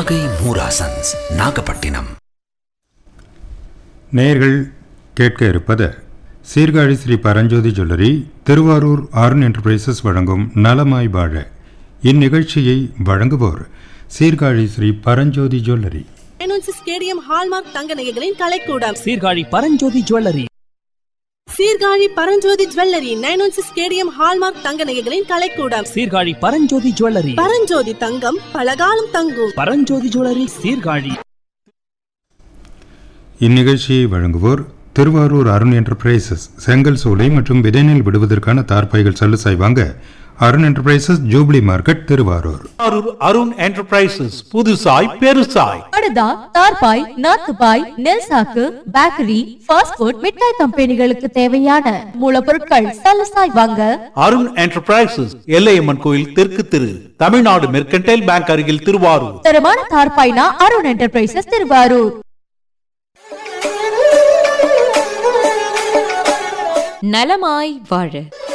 நாகை மூராசன்ஸ் நாகப்பட்டினம் நேயர்கள் கேட்க இருப்பது சீர்காழி ஸ்ரீ பரஞ்சோதி ஜுவல்லரி திருவாரூர் அருண் என்டர்பிரைசஸ் வழங்கும் நலமாய் வாழ இந்நிகழ்ச்சியை வழங்குவோர் சீர்காழி ஸ்ரீ பரஞ்சோதி ஜுவல்லரி என்ஒன்சி ஸ்டேடியம் ஹால்மார்க் தங்க நகைகளின் கலைக்கூடம் Sirkazhi Paranjothi jewellery Sirkazhi Paranjothi jewellery nine one six stadium hallmark தங்க நகைகளின் கலைக்கூடம் சீர்காழி பரஞ்சோதி ஜுவல்லரி பரஞ்சோதி தங்கம் பலகாலம் தங்கும் பரஞ்சோதி ஜுவல்லரி சீர்காழி இந்நிகழ்ச்சியை வழங்குவோர் திருவாரூர் அருண் என்டர்பிரைசஸ் செங்கல் சூளை மற்றும் விதைநெல் விடுவதற்கான தார்பாய்கள் சல்லுசாய் வாங்க Arun enterprises jubilee market Thiruvarur Thiruvarur Arun enterprises புதுசாய் பெருசாய் படுதா தார்பாய் நாத்துபாய் நெல் சாக்கு பேக்கரி ஃபாஸ்ட் ஃபுட் மிட்டாய் கம்பெனிகளுக்கு தேவையான மூலப்பொருட்கள் சலசாய் வாங்க அருண் என்டர்பிரைசஸ் எல்லையம்மன் கோயில் தெற்கு திரு தமிழ்நாடு மெர்கன்டைல் பேங்க் அருகில் திருவாரூர் தரமான தார்பாய்னா அருண் என்டர்பிரைசஸ் திருவாரூர் நலமாய் வாழ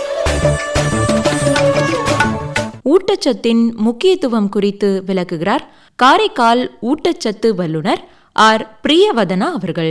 ஊட்டச்சத்தின் முக்கியத்துவம் குறித்து விளக்குகிறார் காரைக்கால் ஊட்டச்சத்து வல்லுனர் ஆர் பிரியவதனா அவர்கள்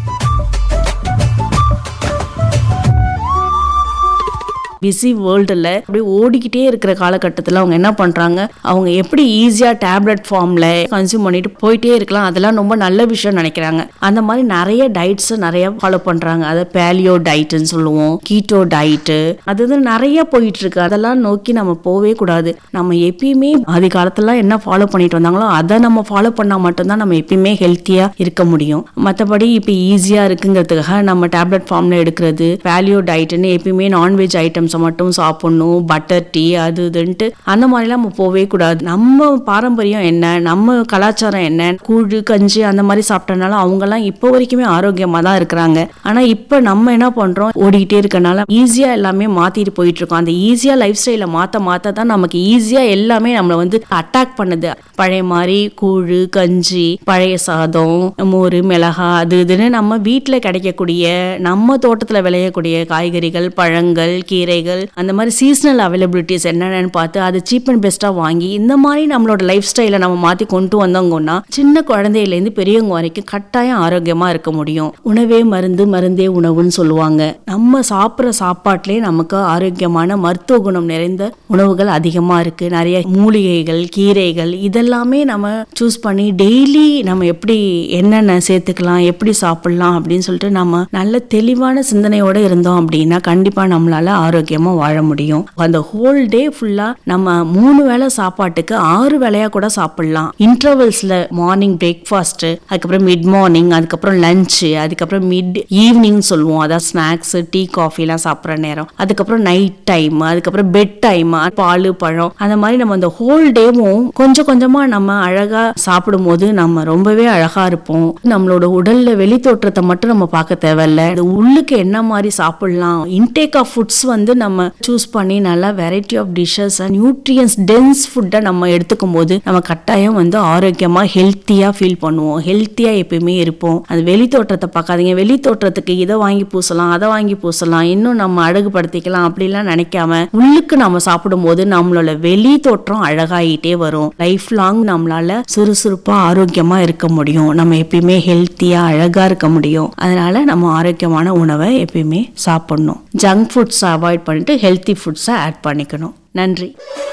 பிஸி வேர்ல்டில் அப்படியே ஓடிக்கிட்டே இருக்கிற காலகட்டத்தில் அவங்க என்ன பண்ணுறாங்க அவங்க எப்படி ஈஸியாக டேப்லெட் ஃபார்மில் கன்சியூம் பண்ணிட்டு போயிட்டே இருக்கலாம் அதெல்லாம் ரொம்ப நல்ல விஷயம் நினைக்கிறாங்க அந்த மாதிரி நிறைய டயட்ஸ் நிறைய ஃபாலோ பண்ணுறாங்க அதை பேலியோ டயட்டுன்னு சொல்லுவோம் கீட்டோ டயட்டு அது இது நிறைய போயிட்டு இருக்கு அதெல்லாம் நோக்கி நம்ம போவே கூடாது நம்ம எப்பயுமே ஆதி காலத்துலலாம் என்ன ஃபாலோ பண்ணிட்டு வந்தாங்களோ அதை நம்ம ஃபாலோ பண்ணால் மட்டும்தான் நம்ம எப்பயுமே ஹெல்த்தியாக இருக்க முடியும் மற்றபடி இப்போ ஈஸியாக இருக்குங்கிறதுக்காக நம்ம டேப்லெட் ஃபார்மில் எடுக்கிறது வேல்யூ டயட்டுன்னு எப்பயுமே நான்வெஜ் ஐட்டம்ஸை மட்டும் சாப்பிடணும் பட்டர் டீ அது இதுன்ட்டு அந்த மாதிரிலாம் நம்ம போவே கூடாது நம்ம பாரம்பரியம் என்ன நம்ம கலாச்சாரம் என்ன கூழு கஞ்சி அந்த மாதிரி சாப்பிட்டனால அவங்கெல்லாம் இப்போ வரைக்குமே ஆரோக்கியமாக தான் இருக்கிறாங்க ஆனால் இப்போ நம்ம என்ன பண்ணுறோம் ஓடிக்கிட்டே இருக்கனால ஈஸியாக எல்லாமே மாற்றிட்டு போயிட்டு இருக்கோம் அந்த ஈஸியாக லைஃப் ஸ்டைலை மாற்ற மாற்ற தான் நமக்கு ஈஸியாக எல்லாமே நம்மளை வந்து அட்டாக் பண்ணுது பழைய மாதிரி கூழு கஞ்சி பழைய சாதம் மோர் மிளகா அது இதுன்னு நம்ம வீட்டில் கிடைக்கக்கூடிய நம்ம தோட்டத்தில் விளையக்கூடிய காய்கறிகள் பழங்கள் கீரைகள் அந்த மாதிரி சீசனல் அவைலபிலிட்டிஸ் என்னென்னு பார்த்து அது சீப் அண்ட் பெஸ்ட்டாக வாங்கி இந்த மாதிரி நம்மளோட லைஃப் ஸ்டைலை நம்ம மாற்றி கொண்டு வந்தோங்கன்னா சின்ன குழந்தையிலேருந்து பெரியவங்க வரைக்கும் கட்டாயம் ஆரோக்கியமாக இருக்க முடியும் உணவே மருந்து மருந்தே உணவுன்னு சொல்லுவாங்க நம்ம சாப்பிட்ற சாப்பாட்டிலே நமக்கு ஆரோக்கியமான மருத்துவ குணம் நிறைந்த உணவுகள் அதிகமாக இருக்குது நிறைய மூலிகைகள் கீரைகள் இதெல்லாமே நம்ம சூஸ் பண்ணி டெய்லி நம்ம எப்படி என்னென்ன சேர்த்துக்கலாம் எப்படி சாப்பிடலாம் அப்படின்னு சொல்லிட்டு நம்ம நல்ல தெளிவான சிந்தனையோட இருந்தோம் அப்படின்னா கண்டிப்பாக நம்மளால ஆரோக்கியமாக வாழ முடியும் அந்த ஹோல் டே ஃபுல்லாக நம்ம மூணு வேளை சாப்பாட்டுக்கு ஆறு வேளையாக கூட சாப்பிடலாம் இன்டர்வல்ஸில் மார்னிங் பிரேக்ஃபாஸ்ட்டு அதுக்கப்புறம் மிட் மார்னிங் அதுக்கப்புறம் லஞ்சு அதுக்கப்புறம் மிட் ஈவினிங் சொல்லுவோம் அதாவது ஸ்நாக்ஸ் டீ காஃபிலாம் சாப்பிட்ற நேரம் அதுக்கப்புறம் நைட் டைம் அதுக்கப்புறம் பெட் டைம் பால் பழம் அந்த மாதிரி நம்ம அந்த ஹோல் டேவும் கொஞ்சம் கொஞ்சமாக நம்ம அழகாக சாப்பிடும்போது நம்ம ரொம்பவே அழகாக இருப்போம் நம்மளோட உடல்ல வெளி தோற்றத்தை மட்டும் நம்ம பார்க்க தேவையில்ல இது உள்ளுக்கு என்ன மாதிரி சாப்பிடலாம் இன்டேக் ஆஃப் ஃபுட்ஸ் வந்து நம்ம சூஸ் பண்ணி நல்லா variety of dishes nutrients dense ஃபுட்டை நம்ம எடுத்துக்கும் போது நம்ம கட்டாயம் வந்து ஆரோக்கியமாக ஹெல்த்தியாக ஃபீல் பண்ணுவோம் ஹெல்த்தியாக எப்பயுமே இருப்போம் அது வெளி தோற்றத்தை பார்க்காதீங்க வெளி தோற்றத்துக்கு இதை வாங்கி பூசலாம் அதை வாங்கி பூசலாம் இன்னும் நம்ம அழகுபடுத்திக்கலாம் அப்படிலாம் நினைக்காம உள்ளுக்கு நம்ம சாப்பிடும்போது நம்மளோட வெளி தோற்றம் அழகாயிட்டே வரும் லைஃப் லாங் நம்மளால சுறுசுறுப்பா ஆரோக்கியமா இருக்க முடியும் நம்ம எப்பயுமே ஹெல்த்தியா அழகா இருக்க முடியும் அதனால நம்ம ஆரோக்கியமான உணவை எப்பயுமே சாப்பிடணும் ஜங்க் ஃபுட்ஸ் அவாய்ட் பண்ணிட்டு ஹெல்த்தி ஃபுட்ஸை ஆட் பண்ணிக்கணும் நன்றி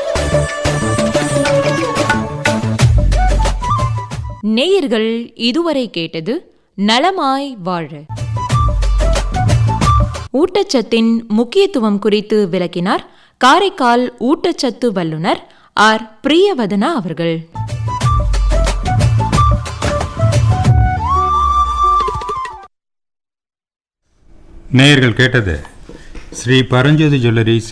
நேயர்கள் இதுவரை கேட்டது நலமாய் வாழ ஊட்டச்சத்தின் முக்கியத்துவம் குறித்து விளக்கினார் காரைக்கால் ஊட்டச்சத்து வல்லுனர் ஆர் பிரியவதனா அவர்கள் நேயர்கள் கேட்டது ஸ்ரீ பரஞ்சோதி ஜுவல்லரி